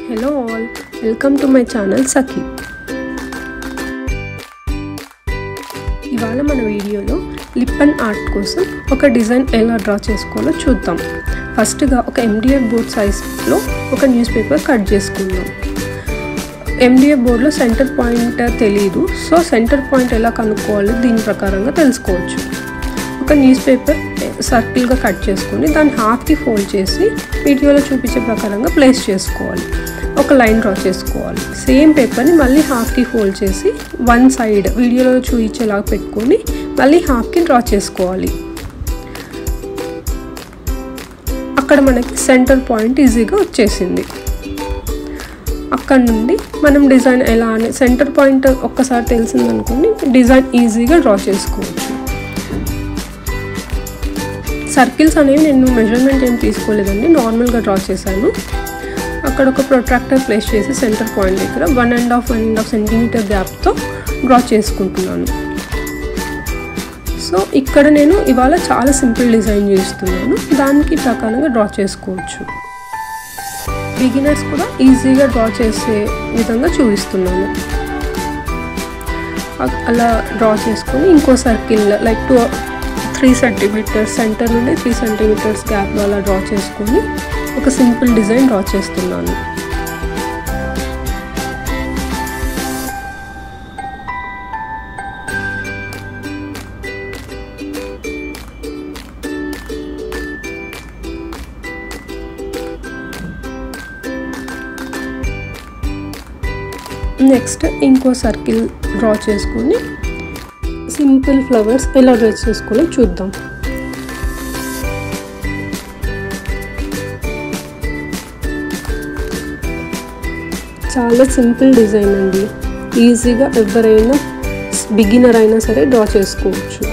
hello all welcome to my channel Sakhi ఇవాళ మన వీడియోలో లిప్ అండ్ ఆర్ట్ కోసం ఒక డిజైన్ ఎలా డ్రా చేసుకోవాలో చూద్దాం ఫస్ట్గా ఒక ఎండిఎఫ్ బోర్డ్ సైజ్లో ఒక న్యూస్ పేపర్ కట్ చేసుకుందాం ఎండిఎఫ్ బోర్డ్లో సెంటర్ పాయింట్ తెలియదు సో సెంటర్ పాయింట్ ఎలా కనుక్కోవాలి దీని ప్రకారంగా తెలుసుకోవచ్చు ఒక న్యూస్ పేపర్ సర్కిల్గా కట్ చేసుకొని దాన్ని హాఫ్కి ఫోల్డ్ చేసి వీడియోలో చూపించే ప్రకారంగా ప్లేస్ చేసుకోవాలి ఒక లైన్ డ్రా చేసుకోవాలి సేమ్ పేపర్ని మళ్ళీ హాఫ్కి ఫోల్డ్ చేసి వన్ సైడ్ వీడియోలో చూపించేలాగా పెట్టుకొని మళ్ళీ హాఫ్కి డ్రా చేసుకోవాలి అక్కడ మనకి సెంటర్ పాయింట్ ఈజీగా వచ్చేసింది అక్కడ నుండి మనం డిజైన్ ఎలా అని సెంటర్ పాయింట్ ఒక్కసారి తెలిసిందనుకోండి డిజైన్ ఈజీగా డ్రా చేసుకోవచ్చు సర్కిల్స్ అనేవి నేను మెజర్మెంట్ ఏం తీసుకోలేదండి నార్మల్గా డ్రా చేశాను అక్కడ ఒక ప్రొట్రాక్టర్ ప్లేస్ చేసి సెంటర్ పాయింట్ దగ్గర one and half one and half centimetre గ్యాప్తో డ్రా చేసుకుంటున్నాను సో ఇక్కడ నేను ఇవాళ చాలా సింపుల్ డిజైన్ చేస్తున్నాను దానికి ప్రకారంగా డ్రా చేసుకోవచ్చు బిగినర్స్ కూడా ఈజీగా డ్రా చేసే విధంగా చూపిస్తున్నాను అలా డ్రా చేసుకొని ఇంకో circle like two three centimetres centre నుండి త్రీ సెంటీమీటర్స్ గ్యాప్లో అలా డ్రా చేసుకొని ఒక సింపుల్ డిజైన్ డ్రా చేస్తున్నాను నెక్స్ట్ ఇంకో సర్కిల్ డ్రా చేసుకొని సింపుల్ ఫ్లవర్స్ ఎలా డ్రా చేసుకోవాలో చూద్దాం చాలా సింపుల్ డిజైన్ అండి ఈజీగా ఎవరైనా బిగినర్ అయినా సరే డ్రా చేసుకోవచ్చు